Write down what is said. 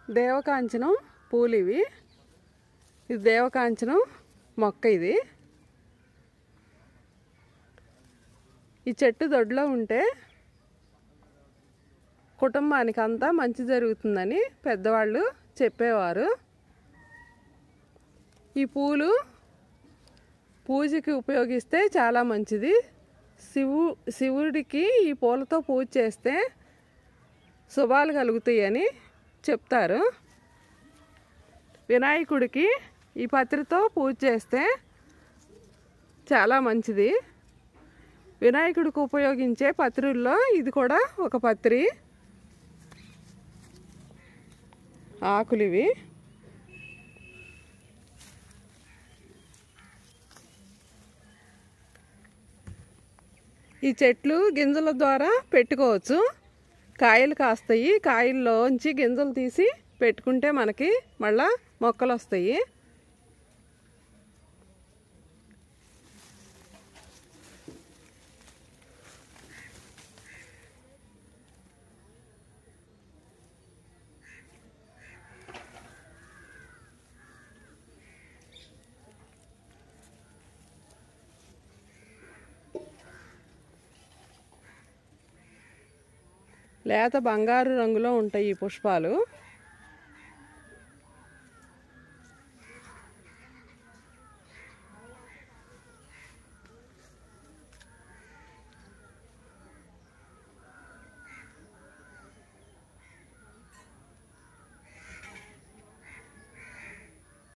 దేవకాంచనం పూలు ఇవి ఇది దేవకాంచనం మొక్క ఇది ఈ చెట్టు దొడ్లో ఉంటే కుటుంబానికి అంతా మంచి జరుగుతుందని పెద్దవాళ్ళు చెప్పేవారు ఈ పూలు పూజకి ఉపయోగిస్తే చాలా మంచిది శివు శివుడికి ఈ పూలతో పూజ చేస్తే శుభాలు కలుగుతాయని చెప్తారు వినాయకుడికి ఈ పత్రితో పూజ చేస్తే చాలా మంచిది వినాయకుడికి ఉపయోగించే పత్రుల్లో ఇది కూడా ఒక పత్రి ఆకులు ఇవి ఈ చెట్లు గింజల ద్వారా పెట్టుకోవచ్చు కాయలు కాస్తాయి కాయల్లోంచి గింజలు తీసి పెట్టుకుంటే మనకి మళ్ళా మొక్కలు వస్తాయి లేత బంగారు రంగులో ఉంటాయి ఈ పుష్పాలు